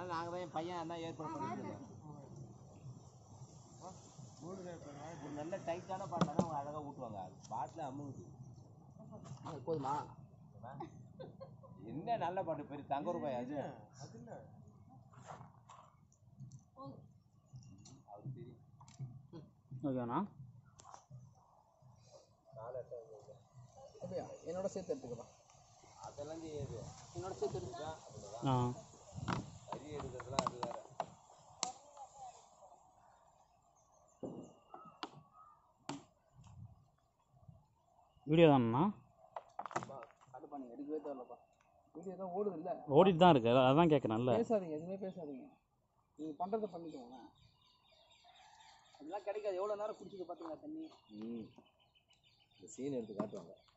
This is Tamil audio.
அதனால நாங்கள் தான் என் பையன் அதான் ஏற்பாடு பண்ணிட்டு ஒரு நல்ல டைட்டான பாட்டில் அவங்க அழகாக ஊட்டுவாங்க பாட்டில் அம்முங்குது அது போதுமா என்ன நல்ல பாட்டு பெரிய தங்க ரூபாய் அது அவருக்கு தெரியும் ஓகேண்ணா அப்படியா என்னோட சேர்த்து எடுத்துக்கலாம் அதெல்லாம் செய்யாது என்னோட சேர்த்து எடுத்துக்கலாம் ஆ அரி எடுக்கிறதுலாம் அது வேற வீடியோ தானண்ணா அது பண்ணி எடுக்கவே தேவையில்லப்பா வீடியோ தான் ஓடுது இல்லை ஓடிட்டு தான் இருக்கு அதான் அதான் கேட்குறேன்ல பேசாதீங்க எதுவுமே பேசாதீங்க நீங்கள் பண்ணுறதை பண்ணிக்கோங்க அதெல்லாம் கிடைக்காது எவ்வளோ நேரம் குடிச்சிட்டு பார்த்தீங்களா தண்ணி ம் இந்த சீன் எடுத்து காட்டுவாங்க